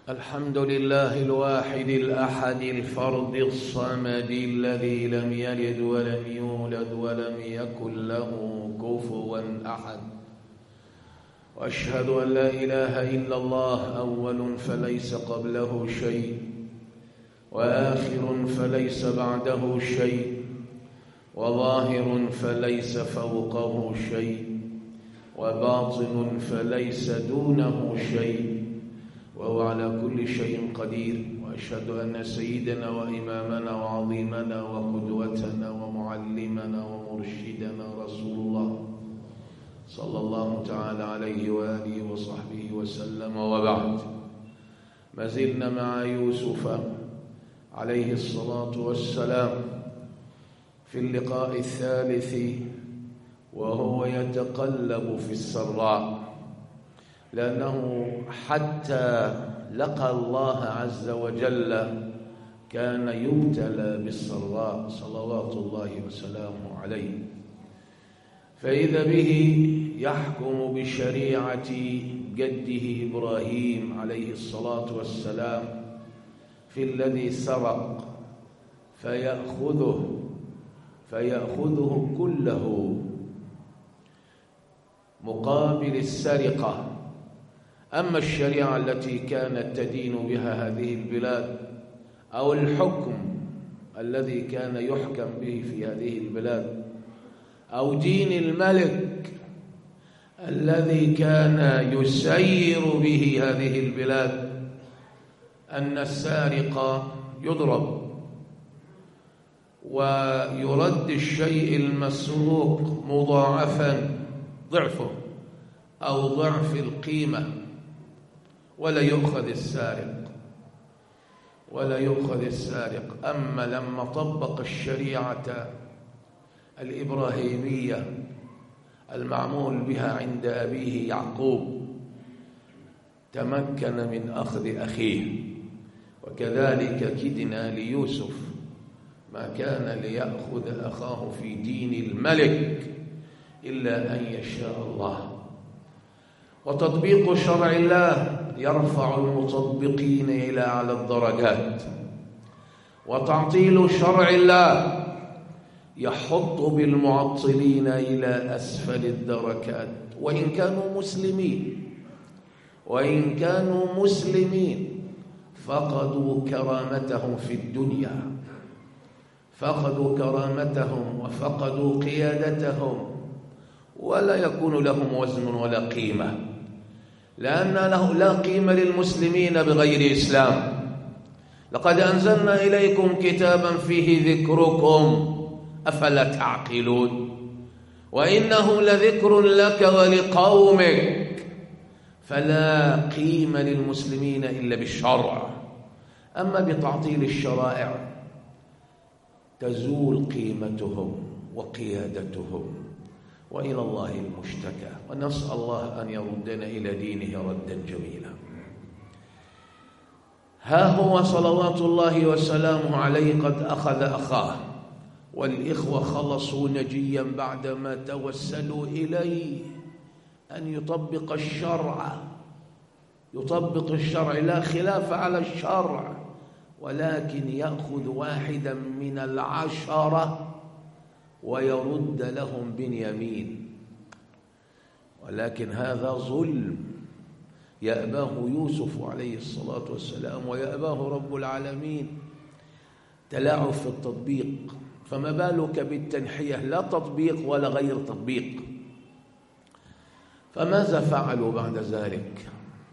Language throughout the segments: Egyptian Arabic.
الحمد لله الواحد الأحد الفرد الصمد الذي لم يلد ولم يولد ولم يكن له كفوا أحد وأشهد أن لا إله إلا الله أول فليس قبله شيء وآخر فليس بعده شيء وظاهر فليس فوقه شيء وباطن فليس دونه شيء وهو على كل شيء قدير وأشهد أن سيدنا وإمامنا وعظيمنا وقدوتنا ومعلمنا ومرشدنا رسول الله صلى الله تعالى عليه وآله وصحبه وسلم وبعد ما زلنا مع يوسف عليه الصلاة والسلام في اللقاء الثالث وهو يتقلب في السراء لأنه حتى لقى الله عز وجل كان يبتلى بالسراء صلوات الله وسلامه عليه فإذا به يحكم بشريعة جده إبراهيم عليه الصلاة والسلام في الذي سرق فيأخذه فيأخذه كله مقابل السرقة أما الشريعة التي كانت تدين بها هذه البلاد أو الحكم الذي كان يحكم به في هذه البلاد أو دين الملك الذي كان يسير به هذه البلاد أن السارق يضرب ويرد الشيء المسروق مضاعفا ضعفه أو ضعف القيمة ولا يؤخذ السارق ولا يؤخذ السارق أما لما طبق الشريعة الإبراهيمية المعمول بها عند أبيه يعقوب تمكن من أخذ أخيه وكذلك كدنا ليوسف ما كان ليأخذ أخاه في دين الملك إلا أن يشاء الله وتطبيق شرع الله يرفع المطبقين إلى أعلى الدرجات وتعطيل شرع الله يحط بالمعطلين إلى أسفل الدركات وإن كانوا مسلمين وإن كانوا مسلمين فقدوا كرامتهم في الدنيا فقدوا كرامتهم وفقدوا قيادتهم ولا يكون لهم وزن ولا قيمة لأن له لا قيمة للمسلمين بغير إسلام لقد أنزلنا إليكم كتابا فيه ذكركم أفلا تعقلون وإنه لذكر لك ولقومك فلا قيمة للمسلمين إلا بالشرع أما بتعطيل الشرائع تزول قيمتهم وقيادتهم وإلى الله المشتكى ونسأل الله أن يردنا إلى دينه ردا جميلا ها هو صلوات الله وسلامه عليه قد أخذ أخاه والإخوة خلصوا نجيا بعدما توسلوا إليه أن يطبق الشرع يطبق الشرع لا خلاف على الشرع ولكن يأخذ واحدا من العشرة ويرد لهم بنيامين ولكن هذا ظلم يأباه يوسف عليه الصلاة والسلام ويأباه رب العالمين تلاعب في التطبيق فما بالك بالتنحية لا تطبيق ولا غير تطبيق فماذا فعلوا بعد ذلك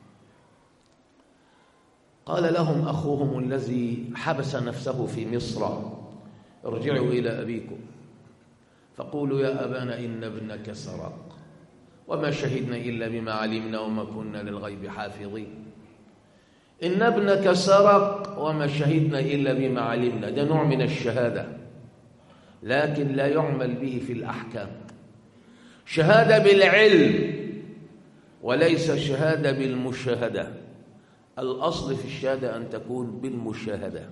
قال لهم أخوهم الذي حبس نفسه في مصر ارجعوا إلى أبيكم فقولوا يا أبانا إن ابنك سرق وما شهدنا إلا بما علمنا وما كنا للغيب حافظين إن ابنك سرق وما شهدنا إلا بما علمنا ده نوع من الشهادة لكن لا يعمل به في الأحكام شهادة بالعلم وليس شهادة بالمشاهدة الأصل في الشهادة أن تكون بالمشاهدة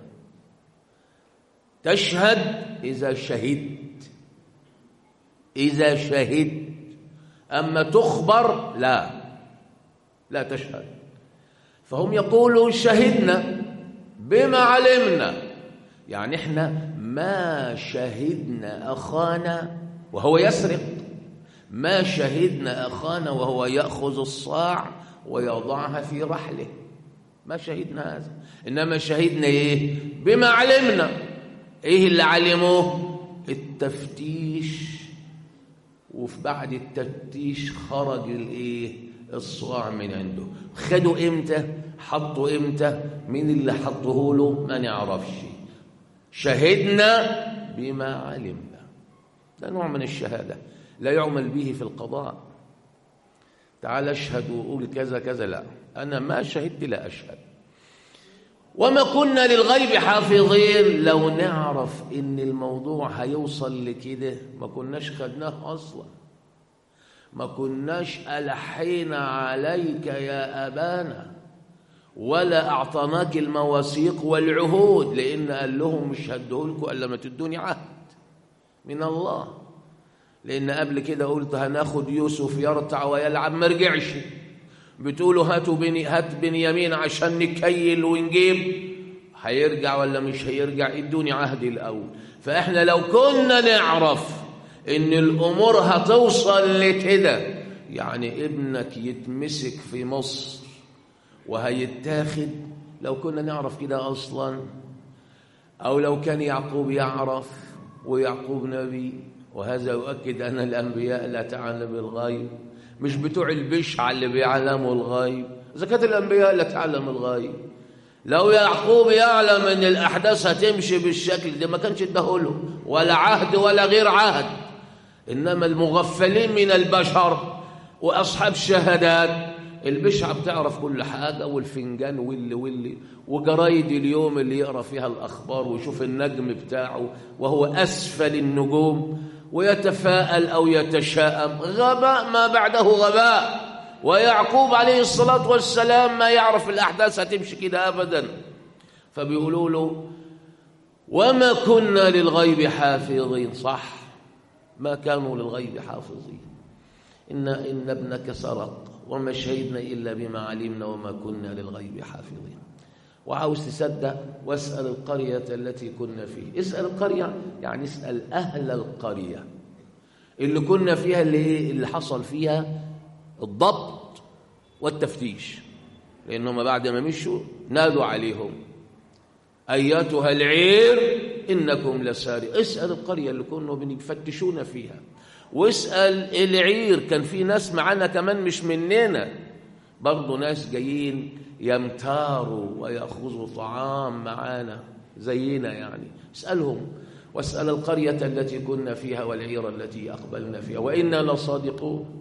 تشهد إذا شهدت إذا شهدت أما تخبر لا لا تشهد فهم يقولوا شهدنا بما علمنا يعني احنا ما شهدنا أخانا وهو يسرق ما شهدنا أخانا وهو يأخذ الصاع ويضعها في رحله ما شهدنا هذا إنما شهدنا إيه بما علمنا إيه اللي علموه التفتيش وفي بعد التفتيش خرج الإيه الصاع من عنده خدوا إمتى حطوا إمتى مين اللي حطه له ما نعرفش شهدنا بما علمنا ده نوع من الشهادة لا يعمل به في القضاء تعال اشهد وقول كذا كذا لا أنا ما شهدت لا أشهد وما كنا للغيب حافظين لو نعرف إن الموضوع هيوصل لكده ما كناش خدناه أصلا ما كناش ألحينا عليك يا أبانا ولا أعطناك المواثيق والعهود لأن قال لهم مش هديهولكم إلا ما تدوني عهد من الله لأن قبل كده قلت هناخد يوسف يرتع ويلعب ما رجعش بتقولوا هاتوا بني هات بنيامين عشان نكيل ونجيب هيرجع ولا مش هيرجع ادوني عهد الأول فإحنا لو كنا نعرف إن الأمور هتوصل لكده يعني ابنك يتمسك في مصر وهيتاخد لو كنا نعرف كده أصلا أو لو كان يعقوب يعرف ويعقوب نبي وهذا يؤكد أن الأنبياء لا تعلم الغيب مش بتوع البشع اللي بيعلموا الغيب إذا كانت الأنبياء لا تعلم الغيب لو يعقوب يعلم أن الأحداث هتمشي بالشكل ده ما كانش اداهوله ولا عهد ولا غير عهد إنما المغفلين من البشر وأصحاب الشهادات البشعة بتعرف كل حاجة والفنجان واللي واللي وجرايد اليوم اللي يقرأ فيها الأخبار ويشوف النجم بتاعه وهو أسفل النجوم ويتفاءل أو يتشاءم غباء ما بعده غباء ويعقوب عليه الصلاة والسلام ما يعرف الأحداث هتمشي كده أبدا فبيقولوا له وما كنا للغيب حافظين صح ما كانوا للغيب حافظين إن, إن ابنك سرق وما شهدنا إلا بما علمنا وما كنا للغيب حافظين وعاوز تصدق واسأل القرية التي كنا فيه اسأل القرية يعني اسأل أهل القرية اللي كنا فيها اللي, إيه اللي حصل فيها الضبط والتفتيش لأنهم بعد ما مشوا نادوا عليهم أياتها العير إنكم لسارق اسأل القرية اللي كنا بنفتشونا فيها واسأل العير كان في ناس معانا كمان مش مننا برضه ناس جايين يمتاروا ويأخذوا طعام معانا زينا يعني اسألهم واسأل القرية التي كنا فيها والعير التي أقبلنا فيها وإنا لصادقون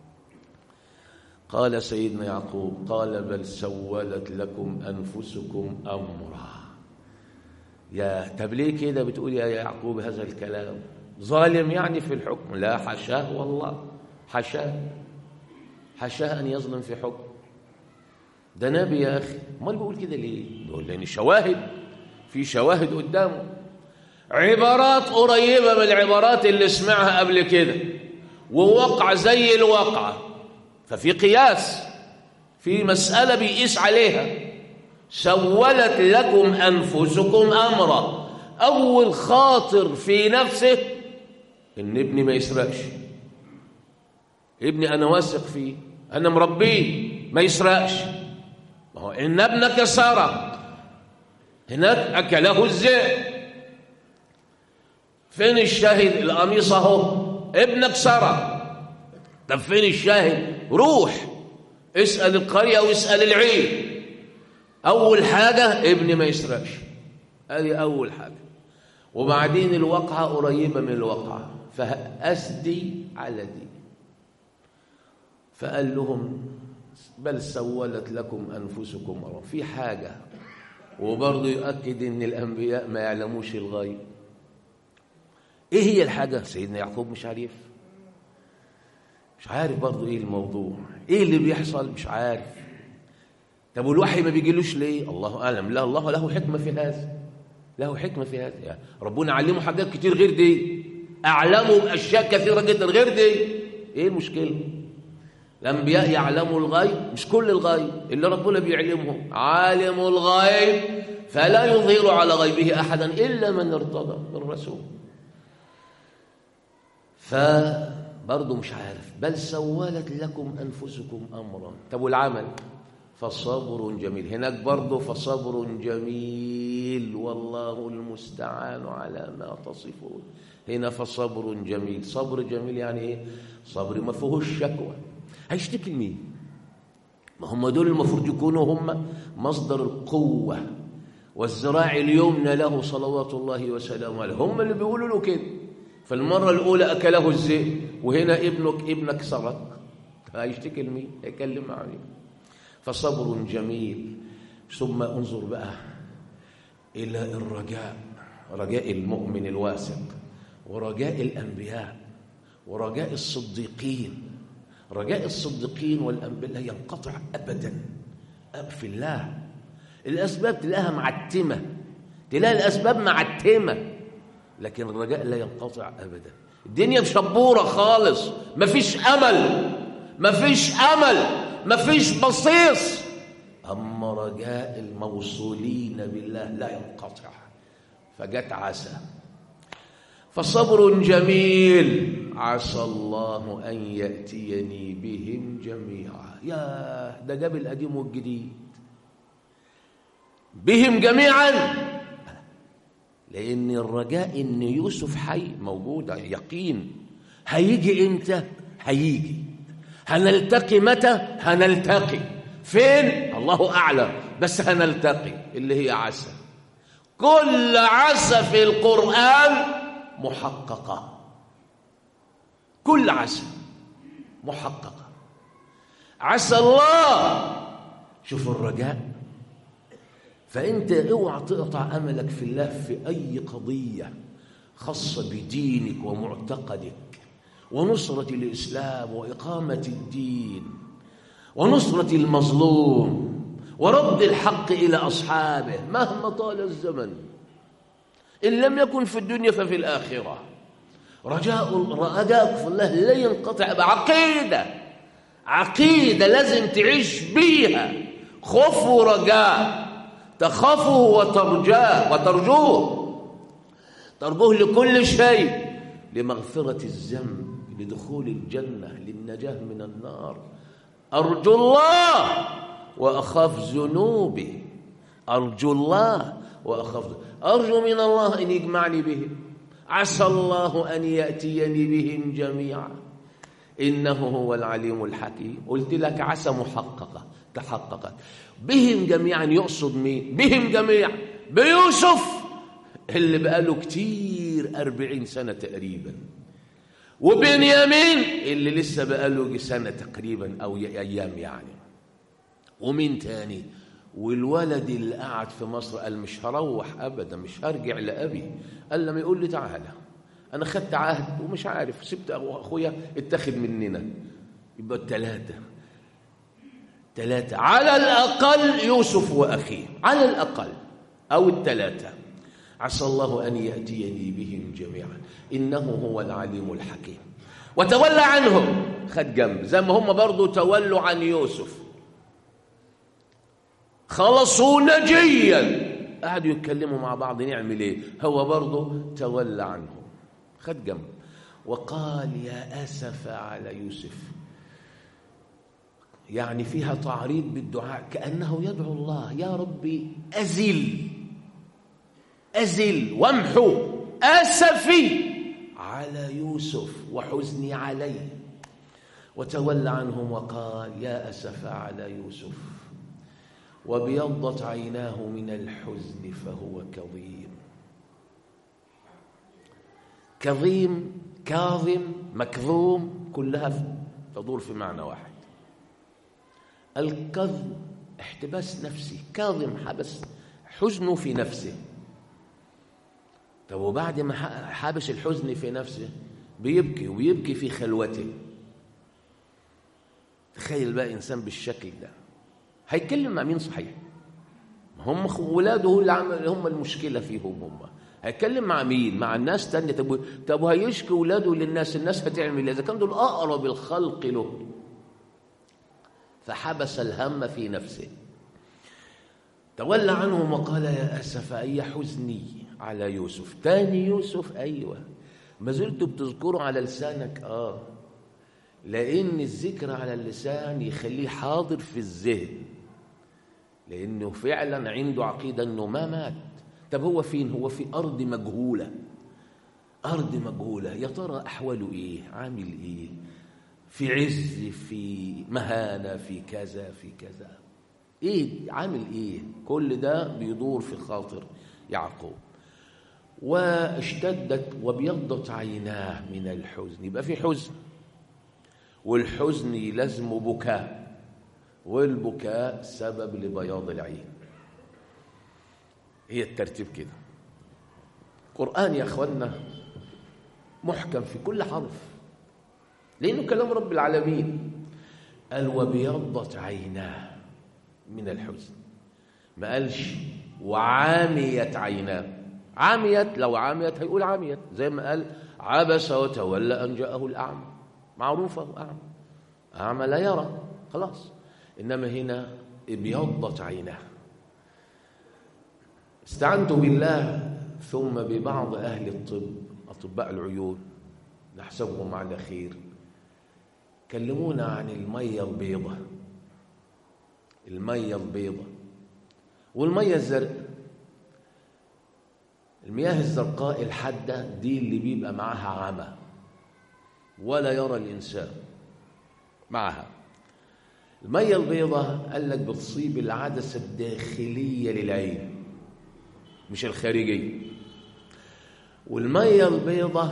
قال سيدنا يعقوب قال بل سولت لكم أنفسكم أمرا يا طب ليه كده بتقول يا يعقوب هذا الكلام ظالم يعني في الحكم لا حشاه والله حشاه حشاه أن يظلم في حكم ده نبي يا أخي امال بيقول كده ليه بيقول لأن شواهد في شواهد قدامه عبارات قريبة من العبارات اللي سمعها قبل كده ووقع زي الواقعة ففي قياس في مسألة بيقيس عليها سولت لكم أنفسكم أمرا أول خاطر في نفسه إن ابني ما يسرقش ابني أنا واثق فيه أنا مربيه ما يسرقش ما هو إن ابنك سرق هناك أكله الذئب فين الشاهد القميص اهو ابنك سرق طب فين الشاهد روح اسأل القرية واسأل العين أول حاجة ابني ما يسرقش هذه أول حاجة وبعدين الواقعة قريبة من الواقعة فأسدي على دي فقال لهم بل سولت لكم أنفسكم أمرا في حاجة وبرضه يؤكد ان الانبياء ما يعلموش الغيب ايه هي الحاجه سيدنا يعقوب مش عارف مش عارف برضه ايه الموضوع ايه اللي بيحصل مش عارف طب والوحي ما بيجيلوش ليه الله اعلم لا الله له حكمه في هذا له حكمه في هذا يعني ربنا علمه حاجات كتير غير دي اعلمه باشياء كثيره جدا غير دي ايه المشكله الأنبياء يعلموا الغيب مش كل الغيب اللي ربنا بيعلمه عالم الغيب فلا يظهر على غيبه أحدا إلا من ارتضى من رسول فبرضه مش عارف بل سولت لكم أنفسكم أمرا طب والعمل فصبر جميل هناك برضه فصبر جميل والله المستعان على ما تصفون هنا فصبر جميل صبر جميل يعني ايه صبر ما فيهوش شكوى هيشتكي لمين ما هم دول المفروض يكونوا هم مصدر القوة والذراع اليمنى له صلوات الله وسلامه عليه هم اللي بيقولوا له كده فالمرة الأولى أكله الذئب وهنا ابنك ابنك سرق هيشتكي لمين هيكلم مع مين فصبر جميل ثم انظر بقى إلى الرجاء رجاء المؤمن الواثق ورجاء الأنبياء ورجاء الصديقين رجاء الصديقين والأنبياء لا ينقطع أبدا أب في الله الأسباب تلاقيها معتمة تلاقي الأسباب معتمة لكن الرجاء لا ينقطع أبدا الدنيا مشبورة خالص مفيش أمل مفيش أمل مفيش بصيص أما رجاء الموصولين بالله لا ينقطع فجت عسى فصبر جميل عسى الله أن يأتيني بهم جميعا يا ده جاب القديم والجديد بهم جميعا لأن الرجاء إن يوسف حي موجود يقين هيجي إمتى؟ هيجي هنلتقي متى؟ هنلتقي فين؟ الله أعلم بس هنلتقي اللي هي عسى كل عسى في القرآن محققة كل عسى محققة عسى الله شوف الرجاء فأنت اوعى تقطع أملك في الله في أي قضية خاصة بدينك ومعتقدك ونصرة الإسلام وإقامة الدين ونصرة المظلوم ورد الحق إلى أصحابه مهما طال الزمن إن لم يكن في الدنيا ففي الآخرة رجاء رجاءك في الله لا ينقطع بعقيدة عقيدة لازم تعيش بيها خوف ورجاء تخافه وترجاه وترجوه ترجوه لكل شيء لمغفرة الذنب لدخول الجنة للنجاة من النار أرجو الله وأخاف ذنوبي أرجو الله وأخاف أرجو من الله أن يجمعني بهم عسى الله أن يأتيني بهم جميعا إنه هو العليم الحكيم قلت لك عسى محققة تحققت بهم جميعا يقصد مين بهم جميعا بيوسف اللي بقاله كتير أربعين سنة تقريبا وبنيامين اللي لسه بقاله سنة تقريبا أو أيام يعني ومين تاني والولد اللي قعد في مصر قال مش هروح ابدا مش هرجع لابي قال لما يقول لي تعالى انا خدت عهد ومش عارف سبت اخويا اتخذ مننا يبقى الثلاثه ثلاثه على الاقل يوسف واخيه على الاقل او الثلاثه عسى الله ان ياتيني بهم جميعا انه هو العليم الحكيم وتولى عنهم خد جنب زي ما هم برضو تولوا عن يوسف خلصوا نجيا قعدوا يتكلموا مع بعض نعمل ايه هو برضه تولى عنهم خد جنب وقال يا اسف على يوسف يعني فيها تعريض بالدعاء كانه يدعو الله يا ربي ازل ازل وامحو اسفي على يوسف وحزني عليه وتولى عنهم وقال يا اسف على يوسف وابيضت عيناه من الحزن فهو كظيم كظيم كاظم مكظوم كلها تدور في معنى واحد الكظم احتباس نفسي كاظم حبس حزنه في نفسه طب وبعد ما حابس الحزن في نفسه بيبكي ويبكي في خلوته تخيل بقى انسان بالشكل ده هيتكلم مع مين صحيح هم ولاده هو اللي عمل هم المشكله فيهم هم هيتكلم مع مين مع الناس تانية طب طب هيشكي ولاده للناس الناس هتعمل اذا كان دول اقرب الخلق له فحبس الهم في نفسه تولى عنهم وقال يا أسف أي حزني على يوسف تاني يوسف أيوة ما زلت بتذكره على لسانك آه لأن الذكر على اللسان يخليه حاضر في الذهن لأنه فعلا عنده عقيدة أنه ما مات طب هو فين هو في أرض مجهولة أرض مجهولة يا ترى أحواله إيه عامل إيه في عز في مهانة في كذا في كذا إيه عامل إيه كل ده بيدور في خاطر يعقوب واشتدت وابيضت عيناه من الحزن يبقى في حزن والحزن يلزم بكاء والبكاء سبب لبياض العين هي الترتيب كده قرآن يا أخوانا محكم في كل حرف لأنه كلام رب العالمين قال وبيضت عيناه من الحزن ما قالش وعاميت عيناه عاميت لو عاميت هيقول عاميت زي ما قال عبس وتولى أن جاءه الأعمى معروفة أعمى أعمى لا يرى خلاص إنما هنا ابيضت عيناه استعنت بالله ثم ببعض أهل الطب أطباء العيون نحسبهم على خير كلمونا عن المية البيضة المية البيضة والمية الزرقاء المياه الزرقاء الحادة دي اللي بيبقى معاها عمى ولا يرى الإنسان معها المية البيضة قال لك بتصيب العدسة الداخلية للعين مش الخارجية والمية البيضة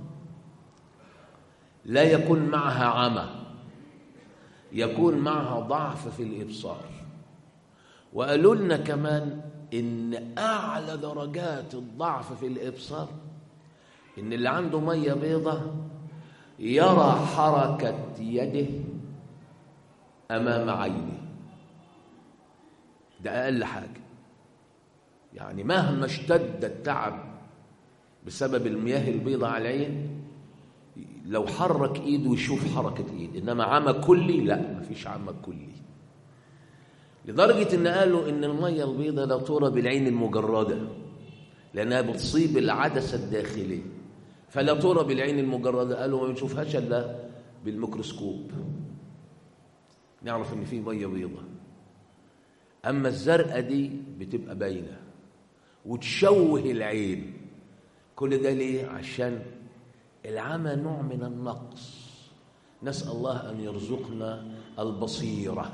لا يكون معها عمى يكون معها ضعف في الإبصار وقالوا لنا كمان إن أعلى درجات الضعف في الإبصار إن اللي عنده مية بيضة يرى حركة يده أمام عينه ده أقل حاجة يعني مهما اشتد التعب بسبب المياه البيضاء على العين لو حرك ايده يشوف حركة ايد انما عمى كلي لا مفيش عمى كلي لدرجة ان قالوا ان المية البيضاء لا ترى بالعين المجردة لانها بتصيب العدسة الداخلية فلا ترى بالعين المجردة قالوا ما بنشوفهاش الا بالميكروسكوب نعرف ان في مية بيضاء اما الزرقاء دي بتبقى باينة وتشوه العين كل ده ليه عشان العمى نوع من النقص نسأل الله أن يرزقنا البصيرة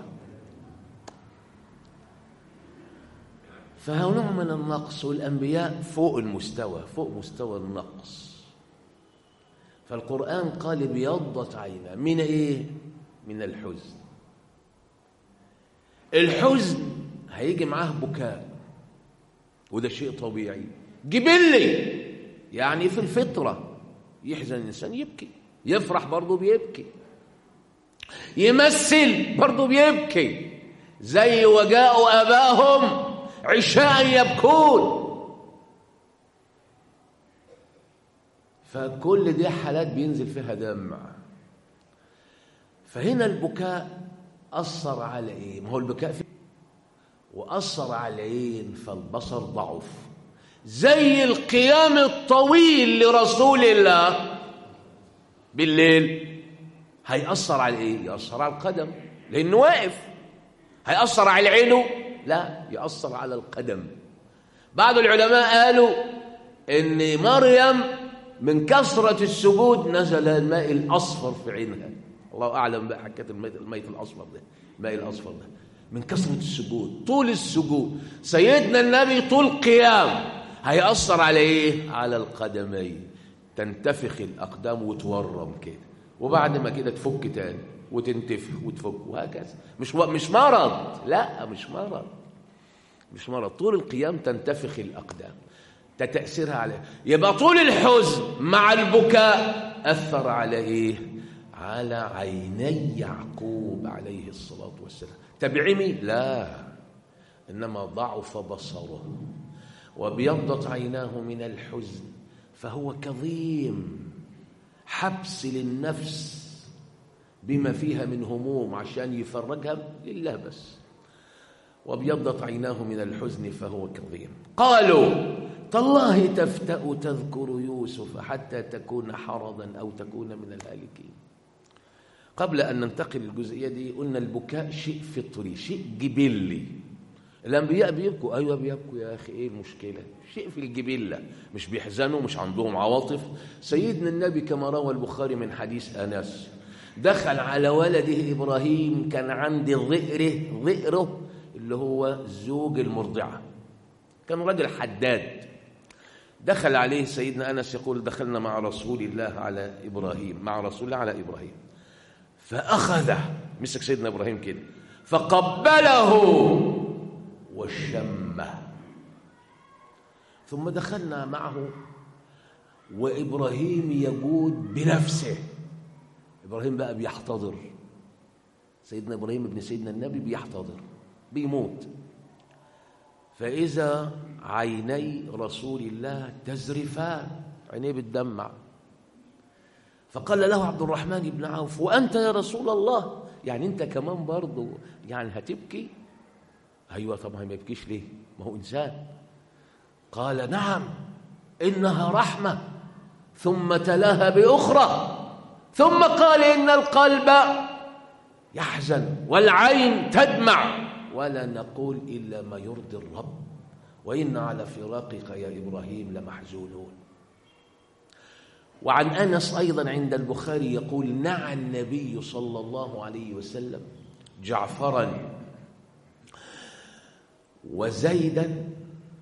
فهو نوع من النقص والأنبياء فوق المستوى فوق مستوى النقص فالقرآن قال بيضت عينا من إيه؟ من الحزن الحزن هيجي معاه بكاء وده شيء طبيعي جبلي يعني في الفطرة يحزن الإنسان يبكي يفرح برضه بيبكي يمثل برضه بيبكي زي وجاءوا أباهم عشاء يبكون فكل دي حالات بينزل فيها دمع فهنا البكاء أثر على إيه؟ ما هو البكاء فيه وأثر على العين فالبصر ضعف زي القيام الطويل لرسول الله بالليل هيأثر على ايه؟ يأثر على القدم لأنه واقف هيأثر على عينه؟ لا يأثر على القدم بعض العلماء قالوا إن مريم من كثرة السجود نزل الماء الأصفر في عينها الله أعلم بقى حكاية الماء الماء الأصفر ده الماء الأصفر ده من كثرة السجود طول السجود سيدنا النبي طول قيام هيأثر على ايه على القدمين تنتفخ الأقدام وتورم كده وبعد ما كده تفك تاني وتنتفخ وتفك وهكذا مش مش مرض لا مش مرض مش مرض طول القيام تنتفخ الأقدام ده تأثيرها عليه يبقى طول الحزن مع البكاء أثر على إيه على عيني يعقوب عليه الصلاة والسلام تبعمي لا إنما ضعف بصره وابيضت عيناه من الحزن فهو كظيم حبس للنفس بما فيها من هموم عشان يفرجها لله بس وابيضت عيناه من الحزن فهو كظيم قالوا تالله تفتأ تذكر يوسف حتى تكون حرضا أو تكون من الهالكين قبل أن ننتقل للجزئية دي قلنا البكاء شيء فطري شيء جبلي الأنبياء بيبكوا أيوة بيبكوا يا أخي إيه المشكلة شيء في الجبلة مش بيحزنوا مش عندهم عواطف سيدنا النبي كما روى البخاري من حديث أنس دخل على ولده إبراهيم كان عند ظئره ظئره اللي هو زوج المرضعة كان راجل حداد دخل عليه سيدنا أنس يقول دخلنا مع رسول الله على إبراهيم مع رسول الله على إبراهيم فأخذه مسك سيدنا إبراهيم كده فقبله وشمه ثم دخلنا معه وإبراهيم يجود بنفسه إبراهيم بقى بيحتضر سيدنا إبراهيم ابن سيدنا النبي بيحتضر بيموت فإذا عيني رسول الله تزرفان عينيه بتدمع فقال له عبد الرحمن بن عوف وأنت يا رسول الله يعني أنت كمان برضه يعني هتبكي أيوة طبعا ما يبكيش ليه ما هو إنسان قال نعم إنها رحمة ثم تلاها بأخرى ثم قال إن القلب يحزن والعين تدمع ولا نقول إلا ما يرضي الرب وإن على فراقك يا إبراهيم لمحزونون وعن أنس أيضا عند البخاري يقول نعى النبي صلى الله عليه وسلم جعفرا وزيدا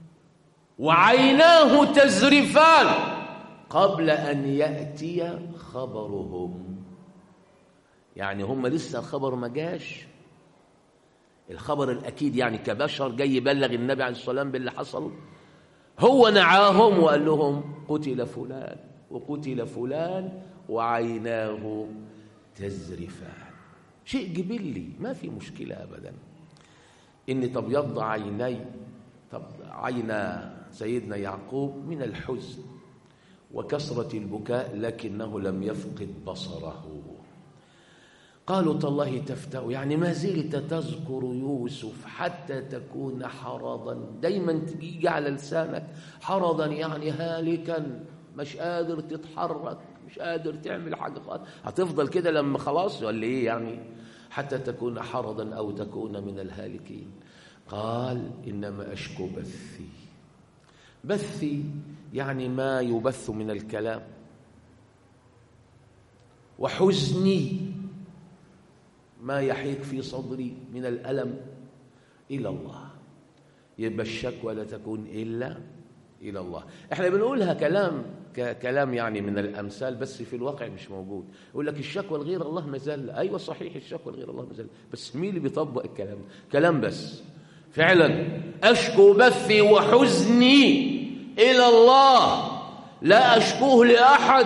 وعيناه تزرفان قبل أن يأتي خبرهم يعني هم لسه الخبر ما جاش الخبر الأكيد يعني كبشر جاي يبلغ النبي عليه الصلاة والسلام باللي حصل هو نعاهم وقال لهم قتل فلان وقتل فلان وعيناه تزرفان شيء جبلي ما في مشكلة أبدا إن تبيض عيني طب عين سيدنا يعقوب من الحزن وكسرة البكاء لكنه لم يفقد بصره قالوا تالله تفتأ يعني ما زلت تذكر يوسف حتى تكون حرضا دايما تيجي على لسانك حرضا يعني هالكا مش قادر تتحرك مش قادر تعمل حاجة خالص هتفضل كده لما خلاص ولا ايه يعني حتى تكون حرضا أو تكون من الهالكين قال إنما أشكو بثي بثي يعني ما يبث من الكلام وحزني ما يحيك في صدري من الألم إلى الله يبقى الشكوى لا تكون إلا إلى الله احنا بنقولها كلام كلام يعني من الأمثال بس في الواقع مش موجود يقول لك الشكوى لغير الله مازال أيوة صحيح الشكوى لغير الله مازال بس مين اللي بيطبق الكلام كلام بس فعلا أشكو بثي وحزني إلى الله لا أشكوه لأحد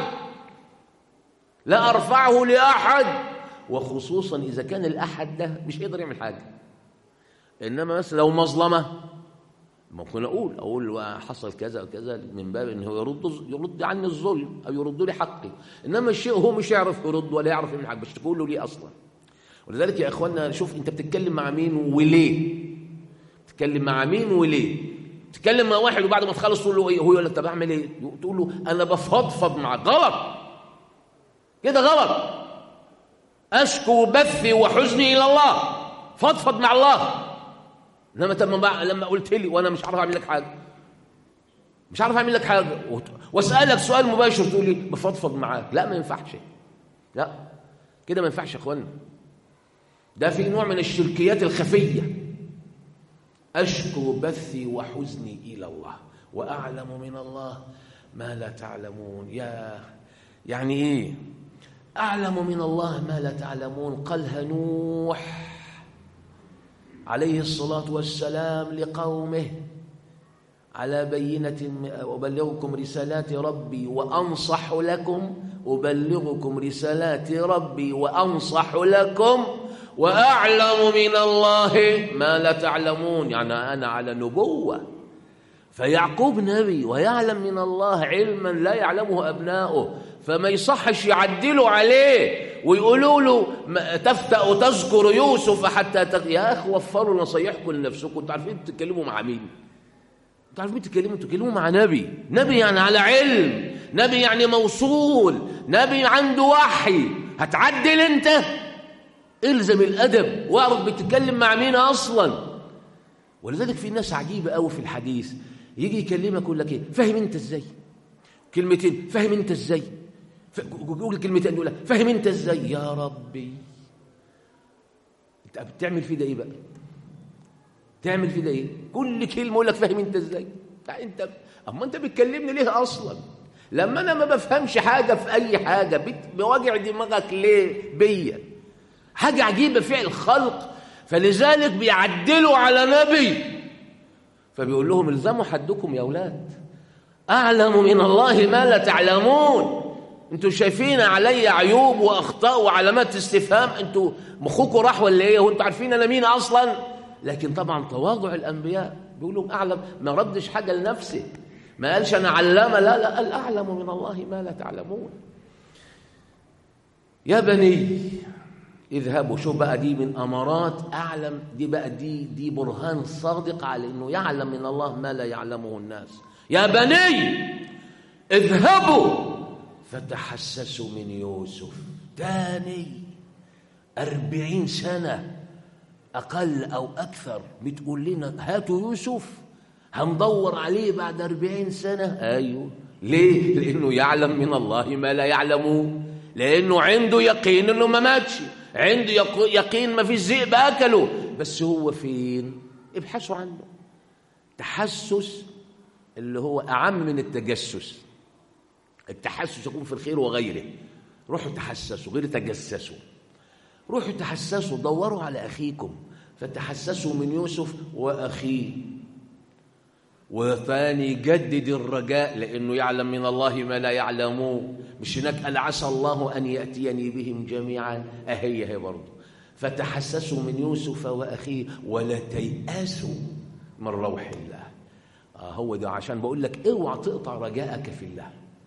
لا أرفعه لأحد وخصوصا إذا كان الأحد ده مش قادر يعمل حاجة إنما مثلا لو مظلمة ممكن أقول أقول حصل كذا وكذا من باب إنه يرد يرد عني الظلم أو يرد لي حقي إنما الشيء هو مش يعرف يرد ولا يعرف يعمل حاجة بس تقول له ليه أصلا ولذلك يا إخواننا شوف أنت بتتكلم مع مين وليه تتكلم مع مين وليه تتكلم مع واحد وبعد ما تخلص تقول له ايه هو يقول لك طب اعمل ايه تقول له انا بفضفض معاك غلط كده غلط اشكو بثي وحزني الى الله فضفض مع الله انما لما لما قلت لي وانا مش عارف اعمل لك حاجه مش عارف اعمل لك حاجه واسالك سؤال مباشر تقول لي بفضفض معاك لا ما ينفعش لا كده ما ينفعش يا اخوانا ده في نوع من الشركيات الخفيه أشكو بثي وحزني إلى الله وأعلم من الله ما لا تعلمون يا يعني إيه أعلم من الله ما لا تعلمون قالها نوح عليه الصلاة والسلام لقومه على بينة أبلغكم رسالات ربي وأنصح لكم أبلغكم رسالات ربي وأنصح لكم وأعلم من الله ما لا تعلمون يعني أنا على نبوة فيعقوب نبي ويعلم من الله علما لا يعلمه أبناؤه فما يصحش يعدلوا عليه ويقولوا له تفتأ وتذكر يوسف حتى تغ... يا أخي وفروا نصيحكم لنفسكم انتوا عارفين بتتكلموا مع مين انتوا عارفين تتكلموا تتكلموا مع نبي نبي يعني على علم نبي يعني موصول نبي عنده وحي هتعدل انت الزم الادب واعرف بتتكلم مع مين اصلا ولذلك في ناس عجيبه قوي في الحديث يجي يكلمك يقول لك ايه فاهم انت ازاي كلمتين فاهم انت ازاي يقول كلمتين يقول لك فاهم انت ازاي يا ربي انت بتعمل في ده ايه بقى تعمل في ده ايه كل كلمه يقول لك فاهم انت ازاي انت اما انت بتكلمني ليه اصلا لما انا ما بفهمش حاجه في اي حاجه بواجع دماغك ليه بيا حاجه عجيبه فعل الخلق فلذلك بيعدلوا على نبي فبيقول لهم الزموا حدكم يا اولاد اعلم من الله ما لا تعلمون انتوا شايفين علي عيوب واخطاء وعلامات استفهام انتوا مخكم راح ولا ايه وانتوا عارفين انا مين اصلا لكن طبعا تواضع الانبياء بيقولوا اعلم ما ردش حاجه لنفسه ما قالش انا علامه لا لا قال اعلم من الله ما لا تعلمون يا بني اذهبوا شوف بقى دي من امارات اعلم دي بقى دي دي برهان صادق على انه يعلم من الله ما لا يعلمه الناس يا بني اذهبوا فتحسسوا من يوسف تاني أربعين سنة أقل أو أكثر بتقول لنا هاتوا يوسف هندور عليه بعد أربعين سنة أيوه ليه؟ لأنه يعلم من الله ما لا يعلمون لأنه عنده يقين أنه ما ماتش عنده يقين ما فيش ذئب أكله بس هو فين؟ ابحثوا عنه تحسس اللي هو أعم من التجسس التحسس يكون في الخير وغيره روحوا تحسسوا غير تجسسوا روحوا تحسسوا دوروا على أخيكم فتحسسوا من يوسف وأخيه وثاني جدد الرجاء لأنه يعلم من الله ما لا يعلمون مش هناك قال عسى الله أن يأتيني بهم جميعا أهي هي برضه فتحسسوا من يوسف وأخيه ولا تيأسوا من روح الله آه هو ده عشان بقول لك اوعى تقطع رجاءك في الله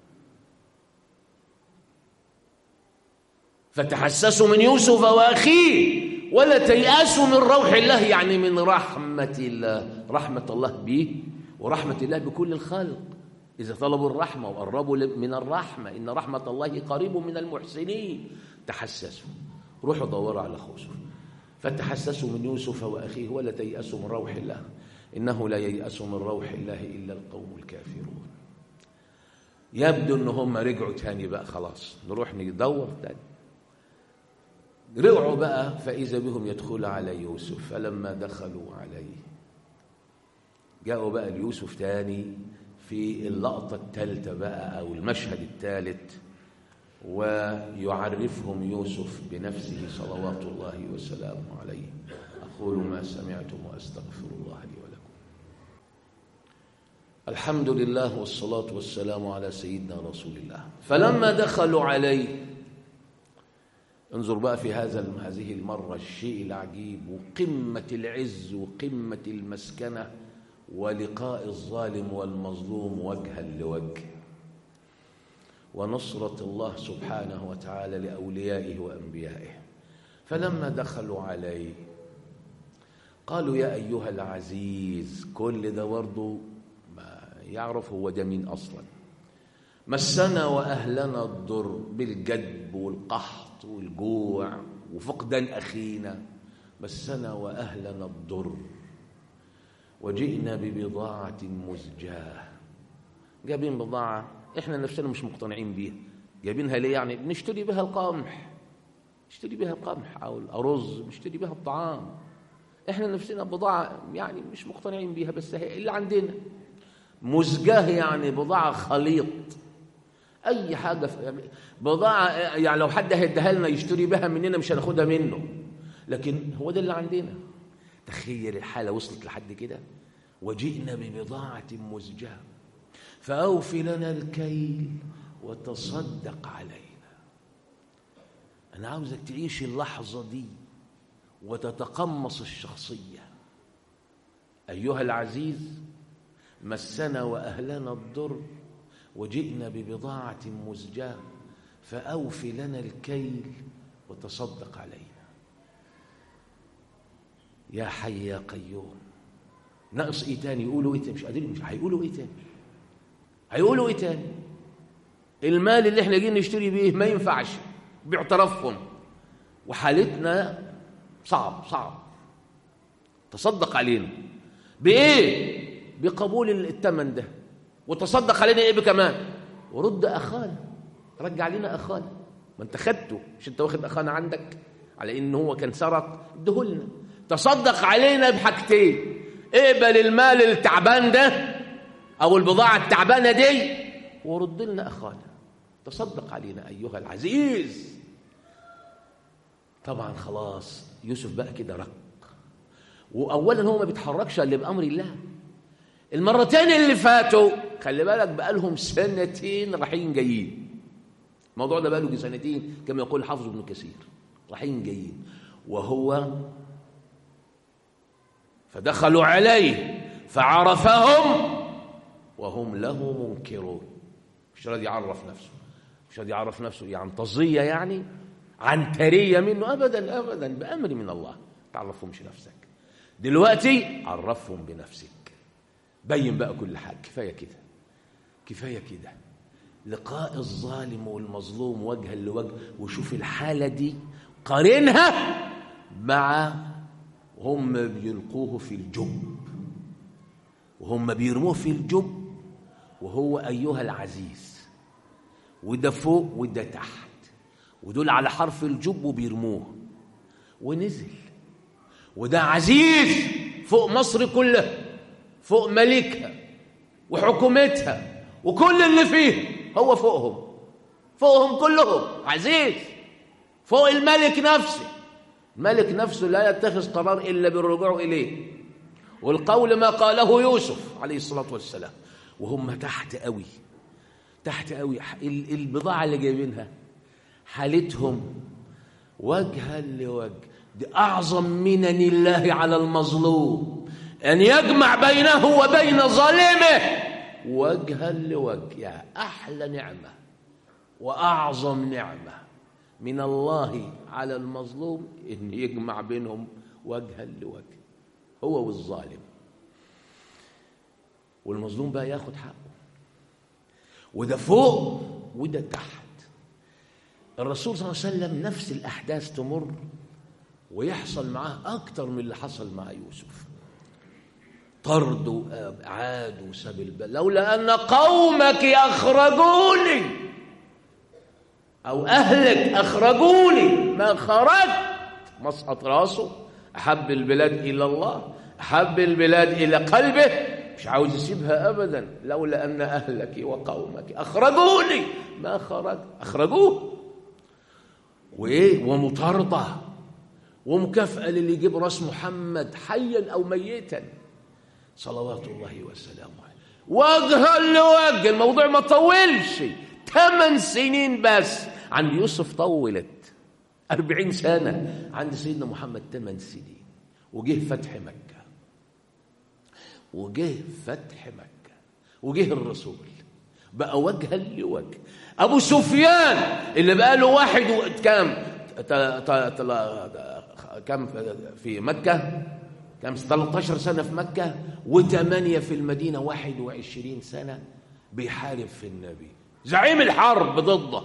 فتحسسوا من يوسف واخيه ولا تيأسوا من روح الله يعني من رحمة الله رحمة الله به ورحمة الله بكل الخلق إذا طلبوا الرحمة وقربوا من الرحمة إن رحمة الله قريب من المحسنين تحسسوا روحوا دوروا على يوسف فتحسسوا من يوسف وأخيه ولا تيأسوا من روح الله إنه لا ييأس من روح الله إلا القوم الكافرون يبدو إن هم رجعوا تاني بقى خلاص نروح ندور تاني رجعوا بقى فإذا بهم يدخل على يوسف فلما دخلوا عليه جاءوا بقى ليوسف تاني في اللقطة الثالثة بقى أو المشهد الثالث ويعرفهم يوسف بنفسه صلوات الله وسلامه عليه أقول ما سمعتم وأستغفر الله لي ولكم الحمد لله والصلاة والسلام على سيدنا رسول الله فلما دخلوا عليه انظر بقى في هذا هذه المرة الشيء العجيب وقمة العز وقمة المسكنة ولقاء الظالم والمظلوم وجها لوجه ونصرة الله سبحانه وتعالى لأوليائه وأنبيائه فلما دخلوا عليه قالوا يا أيها العزيز كل ده برضه ما يعرف هو ده مين أصلا مسنا وأهلنا الضر بالجدب والقحط والجوع وفقدان أخينا مسنا وأهلنا الضر وجئنا ببضاعة مزجاة جايبين بضاعة احنا نفسنا مش مقتنعين بيها جايبينها ليه يعني نشتري بها القمح نشتري بها القمح او الارز نشتري بها الطعام احنا نفسنا بضاعة يعني مش مقتنعين بيها بس هي اللي عندنا مزجاه يعني بضاعة خليط اي حاجة بضاعة يعني لو حد هيديها لنا يشتري بها مننا مش هناخدها منه لكن هو ده اللي عندنا تخيل الحالة وصلت لحد كده وجئنا ببضاعة مزجاة فأوف لنا الكيل وتصدق علينا أنا عاوزك تعيش اللحظة دي وتتقمص الشخصية أيها العزيز مسنا وأهلنا الضر وجئنا ببضاعة مزجاة فأوف لنا الكيل وتصدق علينا يا حي يا قيوم ناقص ايه تاني يقولوا ايه تاني مش قادرين مش هيقولوا ايه تاني هيقولوا ايه تاني المال اللي احنا جايين نشتري بيه ما ينفعش باعترافهم وحالتنا صعب صعب تصدق علينا بايه بقبول الثمن ده وتصدق علينا ايه بكمان ورد اخانا رجع لنا اخانا ما انت خدته مش انت واخد اخانا عندك على ان هو كان سرق ادهولنا تصدق علينا بحاجتين اقبل المال التعبان ده او البضاعه التعبانه دي ورد لنا اخانا تصدق علينا ايها العزيز طبعا خلاص يوسف بقى كده رق واولا هو ما بيتحركش الا بامر الله المرتين اللي فاتوا خلي بالك بقى لهم سنتين رايحين جايين الموضوع ده بقى له سنتين كما يقول حافظ ابن كثير رايحين جايين وهو فدخلوا عليه فعرفهم وهم له منكرون مش راضي يعرف نفسه مش راضي يعرف نفسه يعني طزيه يعني عنتريه منه ابدا ابدا بامر من الله تعرفهمش نفسك دلوقتي عرفهم بنفسك بين بقى كل حاجه كفايه كده كفايه كده لقاء الظالم والمظلوم وجها لوجه وشوف الحاله دي قارنها مع هم بيلقوه في الجب وهم بيرموه في الجب وهو ايها العزيز وده فوق وده تحت ودول على حرف الجب وبيرموه ونزل وده عزيز فوق مصر كلها فوق ملكها وحكومتها وكل اللي فيه هو فوقهم فوقهم كلهم عزيز فوق الملك نفسه الملك نفسه لا يتخذ قرار إلا بالرجوع إليه والقول ما قاله يوسف عليه الصلاة والسلام وهم تحت قوي تحت قوي البضاعة اللي جايبينها حالتهم وجها لوجه دي أعظم منن الله على المظلوم أن يجمع بينه وبين ظالمه وجها لوجه يا أحلى نعمة وأعظم نعمة من الله على المظلوم أن يجمع بينهم وجها لوجه هو والظالم والمظلوم بقى ياخد حقه وده فوق وده تحت الرسول صلى الله عليه وسلم نفس الأحداث تمر ويحصل معاه أكتر من اللي حصل مع يوسف طرد وابعاد وساب البلد لولا ان قومك اخرجوني او اهلك اخرجوني ما خرجت مسقط راسه احب البلاد الى الله احب البلاد الى قلبه مش عاوز يسيبها ابدا لولا ان اهلك وقومك اخرجوني ما خرج اخرجوه وايه ومطارده ومكافاه للي يجيب راس محمد حيا او ميتا صلوات الله وسلامه عليه وجها لوجه الموضوع ما طولش ثمان سنين بس عند يوسف طولت أربعين سنة عند سيدنا محمد ثمان سنين وجه فتح مكة وجه فتح مكة وجه الرسول بقى وجها لوجه أبو سفيان اللي بقى له واحد و... كام كم في مكة كم 13 سنة في مكة وثمانية في المدينة 21 سنة بيحارب في النبي زعيم الحرب ضده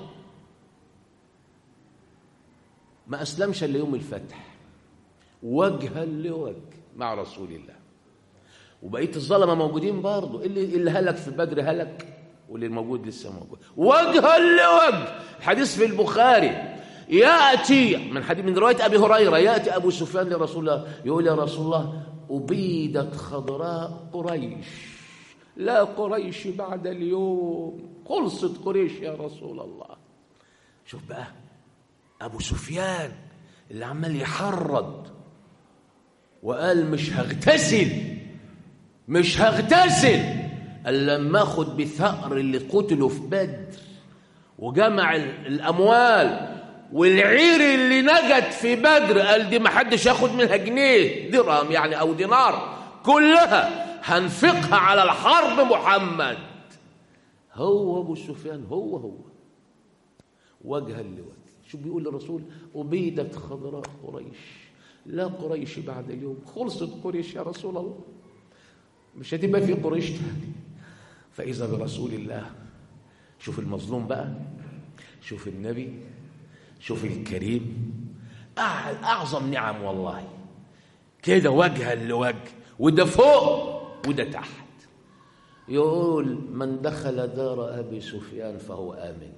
ما أسلمش إلا يوم الفتح وجها لوجه مع رسول الله وبقية الظلمة موجودين برضه اللي اللي هلك في بدر هلك واللي الموجود لسه موجود وجها لوجه الحديث في البخاري ياتي من حديث من روايه ابي هريره ياتي ابو سفيان لرسول الله يقول يا رسول الله ابيدت خضراء قريش لا قريش بعد اليوم خلصت قريش يا رسول الله شوف بقى ابو سفيان اللي عمال يحرض وقال مش هغتسل مش هغتسل الا لما اخد بثأر اللي قتلوا في بدر وجمع الاموال والعير اللي نجت في بدر قال دي ما حدش ياخد منها جنيه درهم يعني او دينار كلها هنفقها على الحرب محمد هو ابو سفيان هو هو وجها لوجه شو بيقول الرسول أبيدت خضراء قريش لا قريش بعد اليوم خلصت قريش يا رسول الله مش هتبقى في قريش تاني فإذا برسول الله شوف المظلوم بقى شوف النبي شوف الكريم أعظم نعم والله كده وجها لوجه وده فوق وده تحت يقول من دخل دار أبي سفيان فهو آمن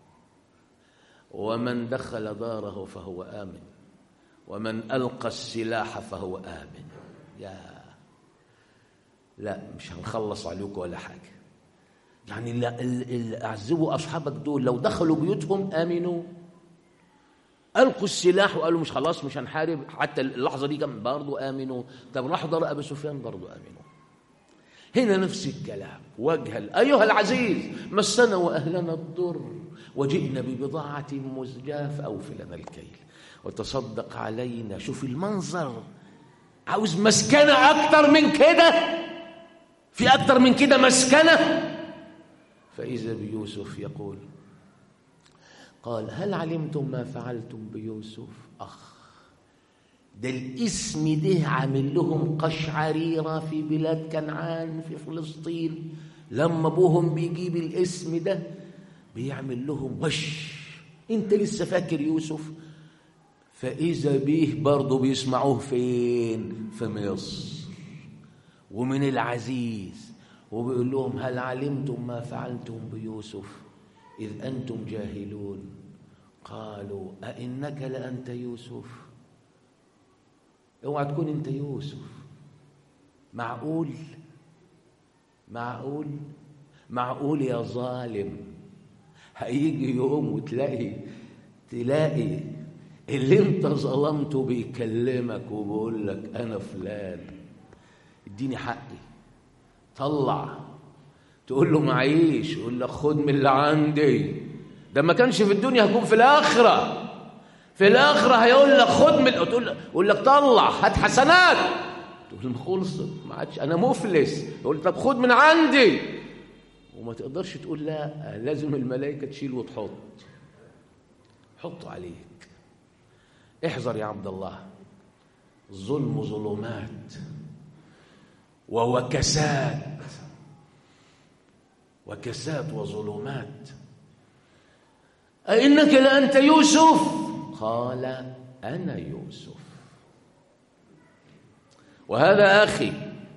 ومن دخل داره فهو آمن ومن ألقى السلاح فهو آمن يا لا مش هنخلص عليكم ولا حاجة يعني اللي أعذبوا أصحابك دول لو دخلوا بيوتهم آمنوا ألقوا السلاح وقالوا مش خلاص مش هنحارب حتى اللحظة دي كان برضه آمنوا طب راحوا دار أبي سفيان برضه آمنوا هنا نفس الكلام وجه أيها العزيز مسنا وأهلنا الضر وجئنا ببضاعة مزجاة فأوف لنا الكيل وتصدق علينا شوف المنظر عاوز مسكنة أكتر من كده في أكتر من كده مسكنة فإذا بيوسف يقول قال هل علمتم ما فعلتم بيوسف أخ ده الاسم ده عامل لهم قشعريرة في بلاد كنعان في فلسطين لما ابوهم بيجيب الاسم ده بيعمل لهم وش انت لسه فاكر يوسف فإذا به برضه بيسمعوه فين في مصر ومن العزيز وبيقول لهم هل علمتم ما فعلتم بيوسف إذ أنتم جاهلون قالوا أئنك لأنت يوسف اوعى تكون انت يوسف معقول معقول معقول يا ظالم هيجي يوم وتلاقي تلاقي اللي انت ظلمته بيكلمك وبيقول لك انا فلان اديني حقي طلع تقول له معيش يقول لك خد من اللي عندي ده ما كانش في الدنيا هيكون في الاخره في الاخره هيقول لك خد من تقول يقول لك طلع هات حسنات تقول خلصت ما عادش انا مفلس يقول طب خد من عندي وما تقدرش تقول لا لازم الملائكه تشيل وتحط حط عليك احذر يا عبد الله الظلم ظلمات ووكسات وكسات وظلمات أئنك لأنت يوسف قال أنا يوسف وهذا أخي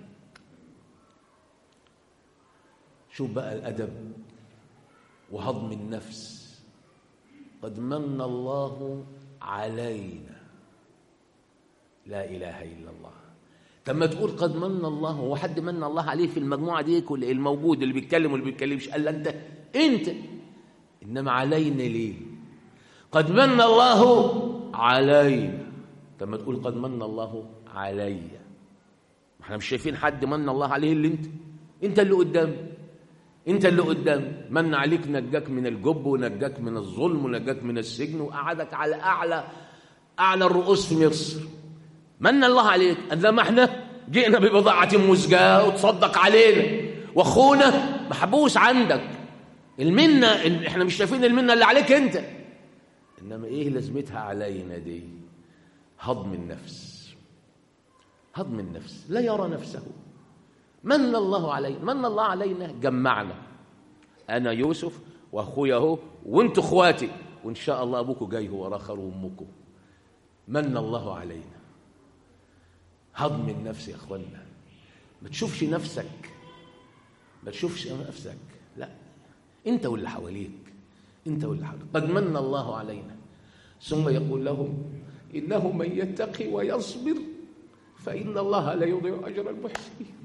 شوف بقى الأدب وهضم النفس قد من الله علينا لا إله إلا الله لما تقول قد من الله هو حد من الله عليه في المجموعة دي كل الموجود اللي بيتكلم واللي بيتكلمش قال أنت أنت إنما علينا ليه قد من الله علينا لما تقول قد من الله علي احنا مش شايفين حد من الله عليه اللي انت انت اللي قدام انت اللي قدام من عليك نجاك من الجب ونجاك من الظلم ونجاك من السجن وقعدك على اعلى اعلى الرؤوس في مصر من الله عليك انما احنا جئنا ببضاعة مزجاة وتصدق علينا واخونا محبوس عندك المنة احنا مش شايفين المنة اللي عليك انت انما ايه لازمتها علينا دي هضم النفس هضم النفس لا يرى نفسه من الله علينا من الله علينا جمعنا انا يوسف واخويا اهو وانتوا اخواتي وان شاء الله ابوكم جاي هو اخر وامكم من الله علينا هضم النفس يا اخوانا ما تشوفش نفسك ما تشوفش نفسك لا انت واللي حواليك انت واللي حواليك قد من الله علينا ثم يقول لهم انه من يتقي ويصبر فان الله لا يضيع اجر المحسنين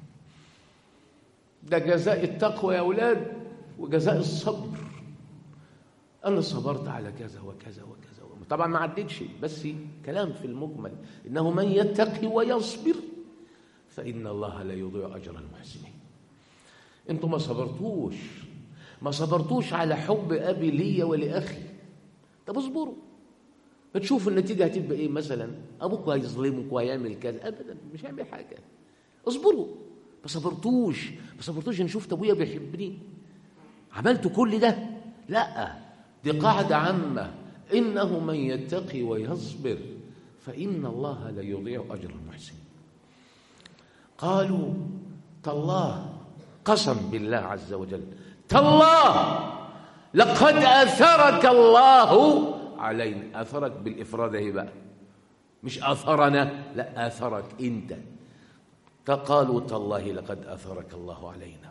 ده جزاء التقوى يا اولاد وجزاء الصبر انا صبرت على كذا وكذا وكذا طبعا ما عدتش بس كلام في المجمل انه من يتقي ويصبر فان الله لا يضيع اجر المحسنين انتم ما صبرتوش ما صبرتوش على حب ابي لي ولاخي طب اصبروا بتشوف النتيجه هتبقى ايه مثلا ابوك هيظلمك وهيعمل كذا ابدا مش هيعمل حاجه اصبروا ما صبرتوش ما صبرتوش ان شفت ابويا بيحبني عملت كل ده لا دي قاعده عامه إنه من يتقي ويصبر فإن الله لا يضيع أجر المحسنين قالوا تالله قسم بالله عز وجل تالله لقد أثرك الله علينا أثرك بالإفراد هي بقى مش أثرنا لا أثرك أنت فقالوا تالله لقد أثرك الله علينا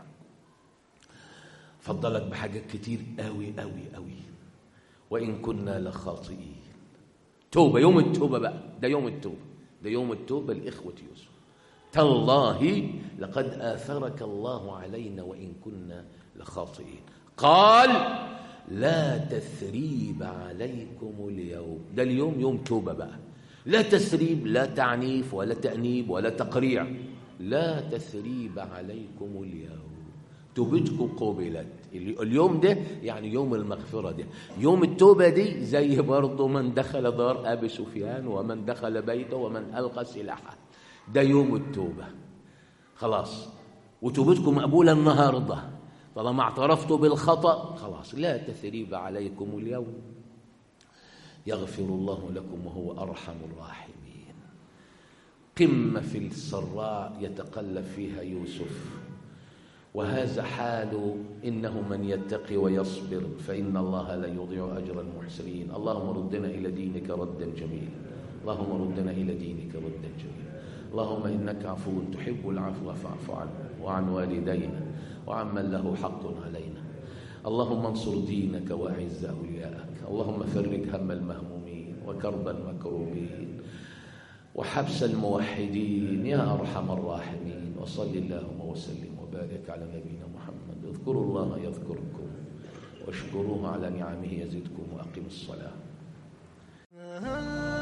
فضلك بحاجات كتير قوي قوي قوي وإن كنا لخاطئين توبة يوم التوبة بقى ده يوم التوبة ده يوم التوبة لإخوة يوسف تالله لقد آثرك الله علينا وإن كنا لخاطئين قال لا تثريب عليكم اليوم ده اليوم يوم توبة بقى لا تثريب لا تعنيف ولا تأنيب ولا تقريع لا تثريب عليكم اليوم توبتكم قبلت اليوم ده يعني يوم المغفرة ده يوم التوبة دي زي برضه من دخل دار أبي سفيان ومن دخل بيته ومن ألقى سلاحه ده يوم التوبة خلاص وتوبتكم مقبولة النهاردة طالما اعترفتوا بالخطأ خلاص لا تثريب عليكم اليوم يغفر الله لكم وهو أرحم الراحمين قمة في السراء يتقلب فيها يوسف وهذا حال إنه من يتقي ويصبر فإن الله لا يضيع أجر المحسنين اللهم ردنا إلى دينك ردا جميلا اللهم ردنا إلى دينك ردا جميلا اللهم إنك عفو تحب العفو فاعف عنا وعن والدينا وعمن له حق علينا اللهم انصر دينك وأعز أولياءك اللهم فرج هم المهمومين وكرب المكروبين وحبس الموحدين يا أرحم الراحمين وصل اللهم وسلم وبارك على نبينا محمد اذكروا الله يذكركم واشكروه على نعمه يزدكم وأقم الصلاة